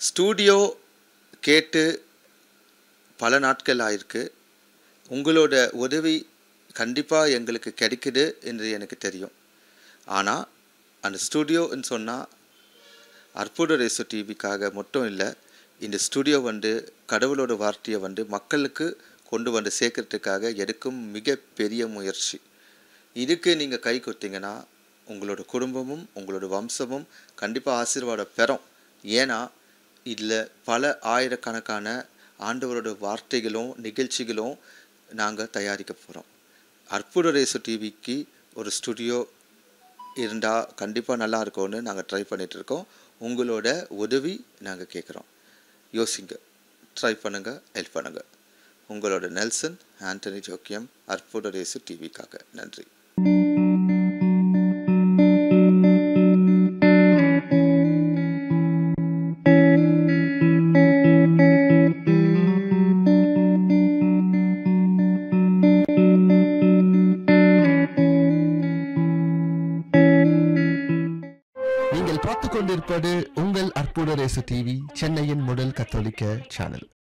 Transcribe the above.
studio கேட்டு பல நாட்கள் ஆயிருக்கு உங்களோட உதவி கண்டிப்பாக எங்களுக்கு கிடைக்குது என்று எனக்கு தெரியும் ஆனால் அந்த ஸ்டூடியோன்னு சொன்னால் அற்புத ரேசு டிவிக்காக மட்டும் இல்லை இந்த ஸ்டுடியோ வந்து கடவுளோட வார்த்தையை வந்து மக்களுக்கு கொண்டு வந்து சேர்க்கறதுக்காக எடுக்கும் மிகப்பெரிய முயற்சி இதுக்கு நீங்கள் கை கொடுத்தீங்கன்னா உங்களோட குடும்பமும் உங்களோட வம்சமும் கண்டிப்பாக ஆசீர்வாதம் பெறும் ஏன்னா இதில் பல ஆயிரக்கணக்கான ஆண்டவரோட வார்த்தைகளும் நிகழ்ச்சிகளும் நாங்கள் தயாரிக்க போகிறோம் அற்புத ரேசு டிவிக்கு ஒரு ஸ்டுடியோ இருந்தால் கண்டிப்பாக நல்லா இருக்கும்னு நாங்கள் ட்ரை பண்ணிட்டு இருக்கோம் உங்களோட உதவி நாங்கள் கேட்குறோம் யோசிங்க ட்ரை பண்ணுங்கள் ஹெல்ப் பண்ணுங்கள் உங்களோட நெல்சன் ஆண்டனி ஜோக்கியம் அற்புத ரேசு டிவிக்காக நன்றி நீங்கள் பார்த்துக் கொண்டிருப்பது உங்கள் அற்புத ரேசு டிவி சென்னையின் முதல் கத்தோலிக்க சேனல்